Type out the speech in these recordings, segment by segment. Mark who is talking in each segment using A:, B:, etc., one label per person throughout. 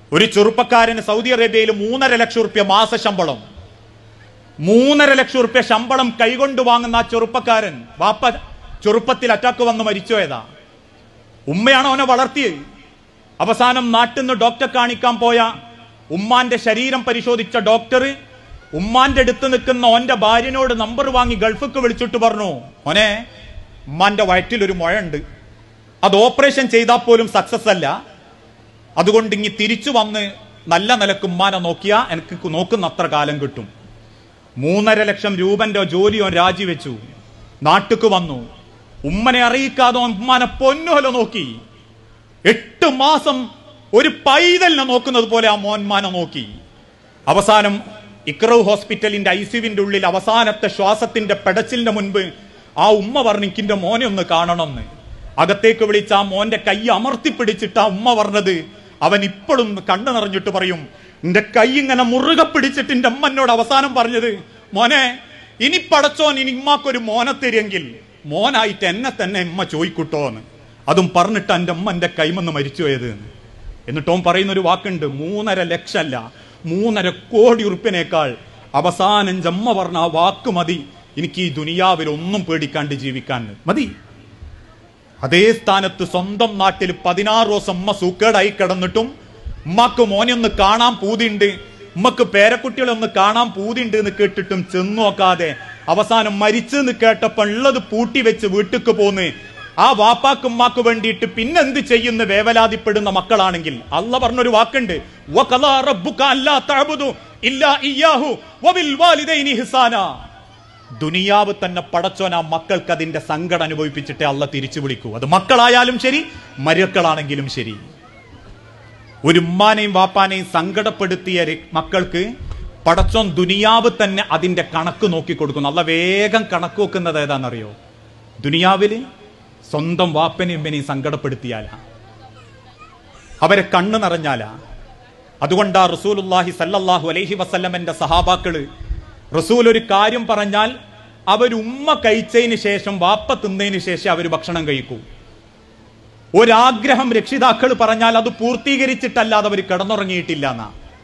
A: ഒരു ചെറുപ്പക്കാരന് സൗദി അറേബ്യയിൽ മൂന്നര ലക്ഷം റുപ്യ മാസ ശമ്പളം മൂന്നര ലക്ഷം റുപ്യ ശമ്പളം കൈകൊണ്ട് വാങ്ങുന്ന ആ ചെറുപ്പക്കാരൻ വാപ്പ ചെറുപ്പത്തിൽ അറ്റാക്ക് വന്ന് മരിച്ചുപോയതാ ഉമ്മയാണ് അവനെ വളർത്തിയത് അവസാനം നാട്ടിൽ നിന്ന് ഡോക്ടറെ കാണിക്കാൻ പോയ ഉമ്മാന്റെ ശരീരം പരിശോധിച്ച ഡോക്ടർ ഉമ്മാന്റെ അടുത്ത് നിൽക്കുന്ന ഓന്റെ ഭാര്യനോട് നമ്പർ വാങ്ങി ഗൾഫിക്ക് വിളിച്ചിട്ട് പറഞ്ഞു മോനെ ഉമ്മാന്റെ വയറ്റിൽ ഒരു മുഴയുണ്ട് അത് ഓപ്പറേഷൻ ചെയ്താൽ പോലും സക്സസ് അല്ല അതുകൊണ്ട് ഇങ്ങി തിരിച്ചു വന്ന് നല്ല നിലക്ക് ഉമ്മാനെ നോക്കിയാ എനിക്ക് നോക്കുന്ന അത്ര കാലം കിട്ടും മൂന്നര ലക്ഷം രൂപന്റെ ജോലി ഓൻ രാജിവെച്ചു നാട്ടുക്ക് വന്നു ഉമ്മനെ അറിയിക്കാതെ ഓൻ ഉമ്മാനെ പൊന്നുപോലെ നോക്കി എട്ട് മാസം ഒരു പൈതലിനെ നോക്കുന്നത് പോലെ ആ മോൻമാനെ നോക്കി അവസാനം ഇക്രവ് ഹോസ്പിറ്റലിന്റെ ഐസിയുവിന്റെ ഉള്ളിൽ അവസാനത്തെ ശ്വാസത്തിന്റെ പെടച്ചിലിന്റെ മുൻപ് ആ ഉമ്മ പറഞ്ഞു "എനിക്കിന്റെ മോനെ ഒന്ന് കാണണമെന്ന് അകത്തേക്ക് വിളിച്ച ആ മോന്റെ കൈ അമർത്തി പിടിച്ചിട്ട് ആ ഉമ്മ പറഞ്ഞത് അവൻ ഇപ്പോഴും കണ്ണു നിറഞ്ഞിട്ട് പറയും എന്റെ കൈ ഇങ്ങനെ മുറുകെ പിടിച്ചിട്ട് എന്റെ അമ്മ എന്നോട് അവസാനം പറഞ്ഞത് മോനെ ഇനി പടച്ചോൻ ഇനി ഇമ്മാക്കൊരു മോനെ തരുമെങ്കിൽ മോനായിട്ട് എന്നെ തന്നെ ഉമ്മ ചോദിക്കുട്ടോന്ന് അതും പറഞ്ഞിട്ട് എൻ്റെ അമ്മ എൻ്റെ കൈമന്ന് മരിച്ചുപോയത് എന്ന്. എന്നിട്ട് ഓൻ പറയുന്ന ഒരു വാക്കുണ്ട് മൂന്നര ലക്ഷമല്ല മൂന്നര കോടി ഉറുപ്പിനേക്കാൾ അവസാനം ജമ്മ പറഞ്ഞ ആ വാക്ക് മതി എനിക്ക് ഈ ദുനിയാവിൽ ഒന്നും പേടിക്കാണ്ട് ജീവിക്കാൻ മതി അതേ സ്ഥാനത്ത് സ്വന്തം നാട്ടിൽ പതിനാറ് ദിവസം ഉമ്മ സൂക്കേടായി കിടന്നിട്ടും ഉമ്മക്ക് മോനെ ഒന്ന് കാണാൻ പൂതിണ്ട് ഉമ്മക്ക് പേരക്കുട്ടികളെ ഒന്ന് കാണാൻ പൂതിണ്ട് എന്ന് കേട്ടിട്ടും ചെന്നു നോക്കാതെ അവസാനം മരിച്ചെന്ന് കേട്ടപ്പോൾ ഉള്ളത് പൂട്ടി വെച്ച് വീട്ടിക്ക് പോന്ന് ആ വാപ്പാക്ക് ഉമ്മാക്ക് വേണ്ടിയിട്ട് പിന്നെന്ത് ചെയ്യുന്ന വേവലാതിപ്പെടുന്ന മക്കളാണെങ്കിൽ അല്ല പറഞ്ഞൊരു വാക്കുണ്ട് "വഖളാ റബ്ബുക അല്ലാ തഅബുദു ഇല്ലാ ഇയ്യാഹു വബിൽ വാലിദൈനി ഇഹ്സാനാ." ദുനിയാവ് തന്നെ പടച്ചോൻ ആ മക്കൾക്ക് അതിന്റെ സങ്കടം അനുഭവിപ്പിച്ചിട്ടേ അല്ല തിരിച്ചു വിളിക്കൂ അത് മക്കളായാലും ശരി മരുക്കളാണെങ്കിലും ശരി ഒരു ഉമ്മാനെയും വാപ്പാനെയും സങ്കടപ്പെടുത്തിയ ര- മക്കൾക്ക് പടച്ചോൻ ദുനിയാവ് തന്നെ അതിന്റെ കണക്ക് നോക്കി കൊടുക്കുന്നു അല്ല വേഗം കണക്ക് വെക്കുന്നത് ഏതാണെന്നറിയോ ദുനിയാവില് സ്വന്തം വാപ്പനെയും ഉമ്മനെയും സങ്കടപ്പെടുത്തിയാലാ അവരെ കണ്ണ് നിറഞ്ഞാലാ അതുകൊണ്ടാ റസൂലുല്ലാഹി സല്ലല്ലാഹു അലൈഹി വസല്ലമന്റെ സഹാബാക്കള് റസൂൽ ഒരു കാര്യം പറഞ്ഞാൽ അവർ ഉമ്മ കഴിച്ചതിന് ശേഷം വാപ്പ തിന്നതിന് ശേഷം അവർ ഭക്ഷണം കഴിക്കൂ ഒരാഗ്രഹം രക്ഷിതാക്കൾ പറഞ്ഞാൽ അത് പൂർത്തീകരിച്ചിട്ടല്ലാതെ അവർ കിടന്നുറങ്ങിയിട്ടില്ല എന്നാ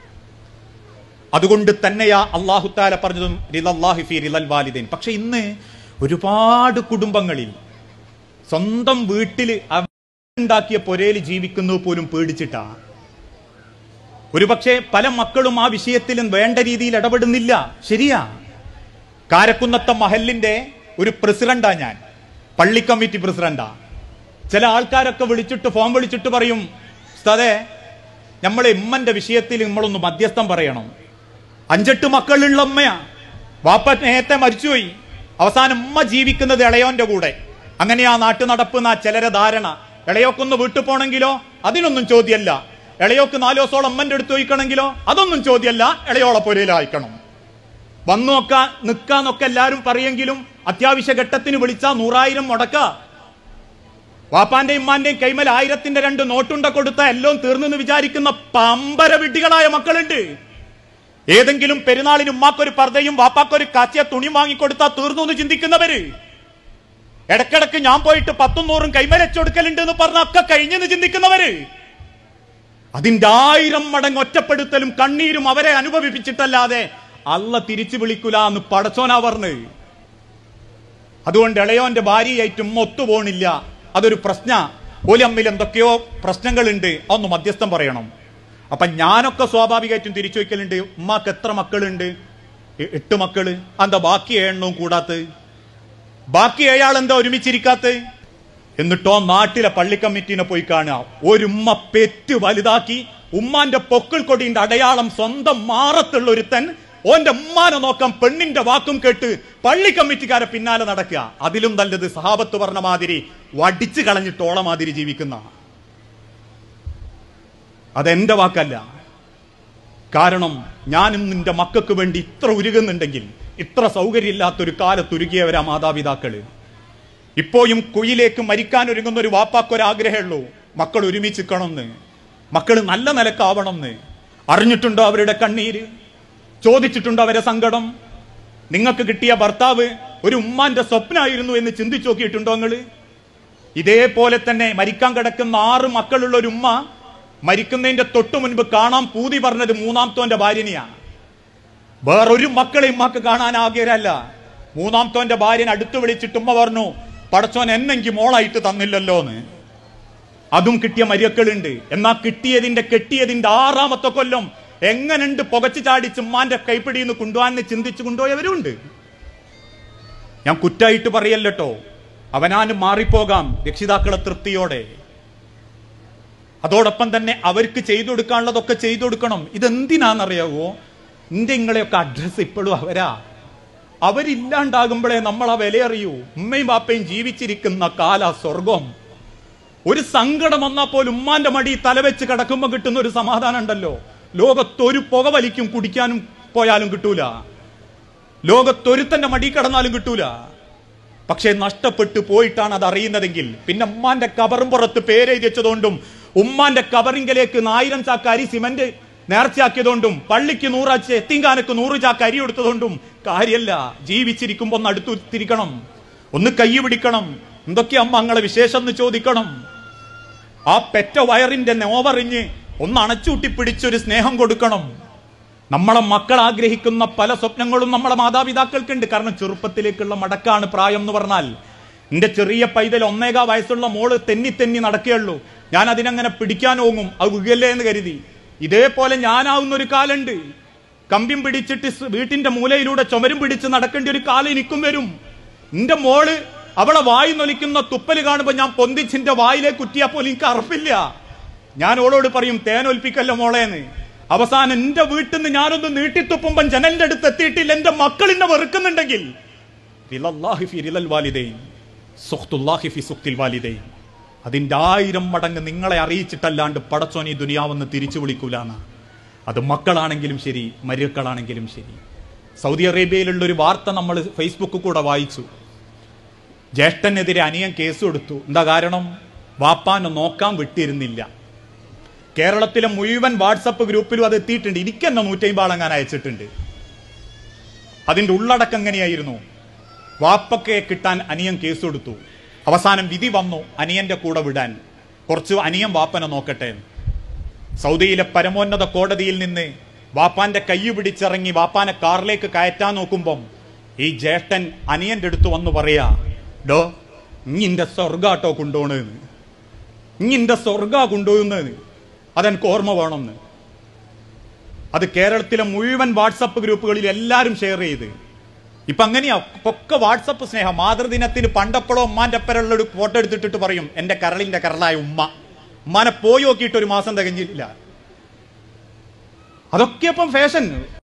A: അതുകൊണ്ട് തന്നെയാ അള്ളാഹുത്താല പറഞ്ഞതും റിലല്ലാഹി ഫി റിലൽ വാലിദൈൻ പക്ഷെ ഇന്ന് ഒരുപാട് കുടുംബങ്ങളിൽ സ്വന്തം വീട്ടില് ഉണ്ടാക്കിയ പൊരയിൽ ജീവിക്കുന്നത് പോലും പേടിച്ചിട്ടാ ഒരുപക്ഷെ പല മക്കളും ആ വിഷയത്തിലും വേണ്ട രീതിയിൽ ഇടപെടുന്നില്ല ശരിയാ കാരക്കുന്നത്ത മഹലിന്റെ ഒരു പ്രസിഡന്റാ ഞാൻ പള്ളി കമ്മിറ്റി പ്രസിഡന്റാ ചില ആൾക്കാരൊക്കെ വിളിച്ചിട്ട് ഫോൺ വിളിച്ചിട്ട് പറയും ഉസ്താദേ നമ്മളെ ഉമ്മന്റെ വിഷയത്തിൽ നമ്മളൊന്ന് മധ്യസ്ഥം പറയണം അഞ്ചെട്ട് മക്കളുള്ള ഉമ്മയാ വാപ്പ നേരത്തെ മരിച്ചുപോയി അവസാനം ഉമ്മ ജീവിക്കുന്നത് ഇളയോന്റെ കൂടെ അങ്ങനെയാ നാട്ടു നടപ്പുന്ന ചിലരെ ധാരണ ഇളയോക്കൊന്ന് വീട്ടിൽ പോണെങ്കിലോ അതിനൊന്നും ചോദ്യമല്ല ഇളയോക്ക് നാലോ ദിവസോളം അമ്മന്റെ അടുത്ത് ചോദിക്കണമെങ്കിലോ അതൊന്നും ചോദ്യമല്ല ഇളയോളെ പൊരയിലായിക്കണം വന്നു നോക്കാ നിക്കാന്നൊക്കെ എല്ലാരും പറയെങ്കിലും അത്യാവശ്യ ഘട്ടത്തിന് വിളിച്ചാ നൂറായിരം മുടക്ക വാപ്പാന്റെയും ഉമ്മാന്റെയും കൈമൽ ആയിരത്തിന്റെ രണ്ട് നോട്ടുണ്ട കൊടുത്ത എല്ലാം തീർന്നെന്ന് വിചാരിക്കുന്ന പമ്പര വിഡ്ഢികളായ മക്കളുണ്ട് ഏതെങ്കിലും പെരുന്നാളിന് ഉമ്മാക്കൊരു പർദ്ദയും വാപ്പാക്കൊരു കാച്ചിയ തുണി വാങ്ങിക്കൊടുത്താൽ തീർന്നു എന്ന് ചിന്തിക്കുന്നവര് ഇടക്കിടക്ക് ഞാൻ പോയിട്ട് പത്തും നൂറും കൈമലച്ചൊടുക്കലുണ്ട് എന്ന് പറഞ്ഞ ഒക്കെ കഴിഞ്ഞെന്ന് ചിന്തിക്കുന്നവര് അതിന്റെ ആയിരം മടങ്ങ് ഒറ്റപ്പെടുത്തലും കണ്ണീരും അവരെ അനുഭവിപ്പിച്ചിട്ടല്ലാതെ അല്ല തിരിച്ചു വിളിക്കൂല എന്ന് പടച്ചോനാ പറഞ്ഞ് അതുകൊണ്ട് ഇളയോന്റെ ഭാര്യയായിട്ടും ഒത്തുപോണില്ല അതൊരു പ്രശ്ന ഓലി അമ്മിൽ എന്തൊക്കെയോ പ്രശ്നങ്ങളുണ്ട് അതൊന്ന് മധ്യസ്ഥം പറയണം അപ്പൊ ഞാനൊക്കെ സ്വാഭാവികമായിട്ടും തിരിച്ചു വയ്ക്കലുണ്ട് ഉമ്മാക്ക് എത്ര മക്കളുണ്ട് എ- എട്ട് മക്കള് എന്താ ബാക്കി ഏഴെണ്ണവും കൂടാത്ത ബാക്കി ഏഴാൾ എന്താ ഒരുമിച്ചിരിക്കാത്ത എന്നിട്ടോ നാട്ടിലെ പള്ളി കമ്മിറ്റീനെ പോയി കാണുക ഒരു ഉമ്മ പെറ്റ് വലുതാക്കി ഉമ്മാന്റെ പൊക്കിൾ കൊടിന്റെ അടയാളം സ്വന്തം മാറത്തുള്ള ഒരുത്തൻ ഓന്റെ ഉമ്മാനെ നോക്കാൻ പെണ്ണിന്റെ വാക്കും കേട്ട് പള്ളി കമ്മിറ്റിക്കാരെ പിന്നാലെ നടക്കുക അതിലും നല്ലത് സഹാബത്ത് പറഞ്ഞ മാതിരി വടിച്ചു കളഞ്ഞിട്ടോള മാതിരി ജീവിക്കുന്ന അതെന്റെ വാക്കല്ല കാരണം ഞാനും നിന്റെ മക്കൾക്ക് വേണ്ടി ഇത്ര ഉരുകുന്നുണ്ടെങ്കിൽ ഇത്ര സൗകര്യമില്ലാത്തൊരു കാലത്തുരുകിയവരാ മാതാപിതാക്കള് ഇപ്പോഴും കുയിലേക്ക് മരിക്കാൻ ഒരുങ്ങുന്ന ഒരു വാപ്പാക്കൊരാഗ്രഹമുള്ളൂ മക്കൾ ഒരുമിച്ചിക്കണമെന്ന് മക്കൾ നല്ല നിലക്കാവണമെന്ന് അറിഞ്ഞിട്ടുണ്ടോ അവരുടെ കണ്ണീര് ചോദിച്ചിട്ടുണ്ടോ അവരെ സങ്കടം നിങ്ങൾക്ക് കിട്ടിയ ഭർത്താവ് ഒരു ഉമ്മാന്റെ സ്വപ്നമായിരുന്നു എന്ന് ചിന്തിച്ചു നോക്കിയിട്ടുണ്ടോ നിങ്ങള് ഇതേപോലെ തന്നെ മരിക്കാൻ കിടക്കുന്ന ആറ് മക്കളുള്ള ഒരു ഉമ്മ മരിക്കുന്നതിന്റെ തൊട്ടു മുൻപ് കാണാൻ പൂതി പറഞ്ഞത് മൂന്നാമത്തോന്റെ ഭാര്യനെയാ വേറൊരു മക്കളെ ഉമ്മക്ക് കാണാൻ ആഗ്രഹമല്ല മൂന്നാമത്തോന്റെ ഭാര്യനെ അടുത്ത് വിളിച്ചിട്ട് ഉമ്മ പറഞ്ഞു പടച്ചോൻ എന്നെങ്കിൽ മോളായിട്ട് തന്നില്ലല്ലോ എന്ന് അതും കിട്ടിയ മരിയക്കളുണ്ട് എന്നാ കിട്ടിയതിന്റെ കെട്ടിയതിന്റെ ആറാമത്തെ കൊല്ലം എങ്ങനുണ്ട് പുകച്ചു ചാടി ചുമ്മാന്റെ കൈപ്പിടിയിൽ നിന്ന് കൊണ്ടുപോകാന്ന് ചിന്തിച്ചു കൊണ്ടുപോയവരുണ്ട് ഞാൻ കുറ്റായിട്ട് പറയല്ലോ അവനാനും മാറിപ്പോകാം രക്ഷിതാക്കളെ തൃപ്തിയോടെ അതോടൊപ്പം തന്നെ അവർക്ക് ചെയ്തു കൊടുക്കാനുള്ളതൊക്കെ ചെയ്തു കൊടുക്കണം ഇതെന്തിനാണെന്നറിയാവോ എന്റെ നിങ്ങളെയൊക്കെ അഡ്രസ്സ് ഇപ്പോഴും അവരാ അവരില്ലാണ്ടാകുമ്പോഴേ നമ്മൾ ആ വില അറിയൂ ഉമ്മയും ബാപ്പയും ജീവിച്ചിരിക്കുന്ന കാല സ്വർഗം ഒരു സങ്കടം വന്നാൽ പോലും ഉമ്മാന്റെ മടി തലവെച്ച് കിടക്കുമ്പോൾ കിട്ടുന്ന ഒരു സമാധാനം ഉണ്ടല്ലോ ലോകത്തൊരു പുക വലിക്കും കുടിക്കാനും പോയാലും കിട്ടൂല ലോകത്തൊരുത്തന്റെ മടി കിടന്നാലും കിട്ടൂല പക്ഷേ നഷ്ടപ്പെട്ടു പോയിട്ടാണ് അത് അറിയുന്നതെങ്കിൽ പിന്നെ ഉമ്മാന്റെ കബറും പുറത്ത് പേരെഴുതി വെച്ചതുകൊണ്ടും ഉമ്മാന്റെ കബറിങ്കലേക്ക് ആയിരം ചാക്ക് അരി സിമന്റ് നേർച്ചയാക്കിയതുകൊണ്ടും പള്ളിക്ക് നൂറാച്ച് എത്തിങ്കാനക്ക് നൂറ് ചാക്ക് അരി എടുത്തതുകൊണ്ടും കാര്യല്ല ജീവിച്ചിരിക്കുമ്പോ ഒന്ന് അടുത്തു തിരിക്കണം ഒന്ന് കൈ പിടിക്കണം എന്തൊക്കെയാ അമ്മ അങ്ങളെ വിശേഷം എന്ന് ചോദിക്കണം ആ പെറ്റ വയറിന്റെ നോവറിഞ്ഞ് ഒന്ന് അണച്ചൂട്ടി പിടിച്ചൊരു സ്നേഹം കൊടുക്കണം നമ്മളെ മക്കൾ ആഗ്രഹിക്കുന്ന പല സ്വപ്നങ്ങളും നമ്മളെ മാതാപിതാക്കൾക്കുണ്ട് കാരണം ചെറുപ്പത്തിലേക്കുള്ള മടക്കാണ് പ്രായം എന്ന് പറഞ്ഞാൽ എന്റെ ചെറിയ പൈതൽ ഒന്നേകാ വയസ്സുള്ള മോള് തെന്നി തെന്നി നടക്കുകയുള്ളൂ ഞാൻ അതിനങ്ങനെ പിടിക്കാൻ ഓങ്ങും അത് വീഴല്ലേ എന്ന് കരുതി ഇതേപോലെ ഞാനാവുന്ന ഒരു കാലുണ്ട് കമ്പിയും പിടിച്ചിട്ട് സ് വീട്ടിന്റെ മൂലയിലൂടെ ചുമരും പിടിച്ച് നടക്കേണ്ട ഒരു കാലം എനിക്കും വരും എന്റെ മോള് അവളെ വായി നൊലിക്കുന്ന തുപ്പല് കാണുമ്പോൾ ഞാൻ പൊന്തിച്ചിന്റെ വായിലേക്ക് കുറ്റിയാ പോലും എനിക്ക് അറപ്പില്ല ഞാൻ ഓളോട് പറയും തേനൊൽപ്പിക്കല്ല മോളേന്ന് അവസാനം എന്റെ വീട്ടിൽ നിന്ന് ഞാനൊന്ന് നീട്ടിത്തുപ്പുമ്പം ജനലിന്റെ അടുത്ത് എത്തിയിട്ടില്ല എന്റെ മക്കൾ എന്നെ വെറുക്കുന്നുണ്ടെങ്കിൽ റിലല്ലാഹി ഫി റിലൽ വാലിദൈൻ സുഖ്തുല്ലാഹി ഫി സുഖ്തിൽ വാലിദൈൻ അതിന്റെ ആയിരം മടങ്ങ് നിങ്ങളെ അറിയിച്ചിട്ടല്ലാണ്ട് പടച്ചോൻ ഈ ദുനിയാവെന്ന് തിരിച്ചു വിളിക്കൂലെന്ന അത് മക്കളാണെങ്കിലും ശരി മരുക്കളാണെങ്കിലും ശരി സൗദി അറേബ്യയിലുള്ള ഒരു വാർത്ത നമ്മൾ ഫേസ്ബുക്കിൽ കൂടെ വായിച്ചു ജ്യേഷ്ഠനെതിരെ അനിയൻ കേസ് കൊടുത്തു എന്താ കാരണം വാപ്പാനെ നോക്കാൻ വിട്ടിരുന്നില്ല കേരളത്തിലെ മുഴുവൻ വാട്സപ്പ് ഗ്രൂപ്പിലും അത് എത്തിയിട്ടുണ്ട് എനിക്ക് തന്നെ നൂറ്റമ്പതാളങ്ങാൻ അയച്ചിട്ടുണ്ട് അതിന്റെ ഉള്ളടക്കം എങ്ങനെയായിരുന്നു വാപ്പക്കെ കിട്ടാൻ അനിയൻ കേസ് കൊടുത്തു അവസാനം വിധി വന്നു അനിയന്റെ കൂടെ വിടാൻ കുറച്ച് അനിയൻ വാപ്പനെ നോക്കട്ടെ സൗദിയിലെ പരമോന്നത കോടതിയിൽ നിന്ന് വാപ്പാന്റെ കൈ പിടിച്ചിറങ്ങി വാപ്പാനെ കാറിലേക്ക് കയറ്റാൻ നോക്കുമ്പം ഈ ജ്യേഷ്ഠൻ അനിയന്റെ അടുത്ത് വന്ന് പറയാ ഡോ ഇങ്ങിന്റെ സ്വർഗാട്ടോ കൊണ്ടുപോണെന്ന് ഇങ്ങിന്റെ സ്വർഗ കൊണ്ടുപോകുന്നത് അതെനിക്ക് ഓർമ്മ വേണമെന്ന് അത് കേരളത്തിലെ മുഴുവൻ വാട്സപ്പ് ഗ്രൂപ്പുകളിൽ എല്ലാവരും ഷെയർ ചെയ്ത് ഇപ്പൊ അങ്ങനെയാ ഒക്കെ വാട്സപ്പ് സ്നേഹം മാതൃദിനത്തിന് പണ്ടപ്പോഴോ ഉമ്മാന്റെ അപ്പരുള്ള ഒരു ഫോട്ടോ എടുത്തിട്ടിട്ട് പറയും എന്റെ കരളിന്റെ കരളായ ഉമ്മ ഉമ്മാനെ പോയി നോക്കിയിട്ട് ഒരു മാസം തികഞ്ഞില്ല അതൊക്കെ ഇപ്പം ഫാഷൻ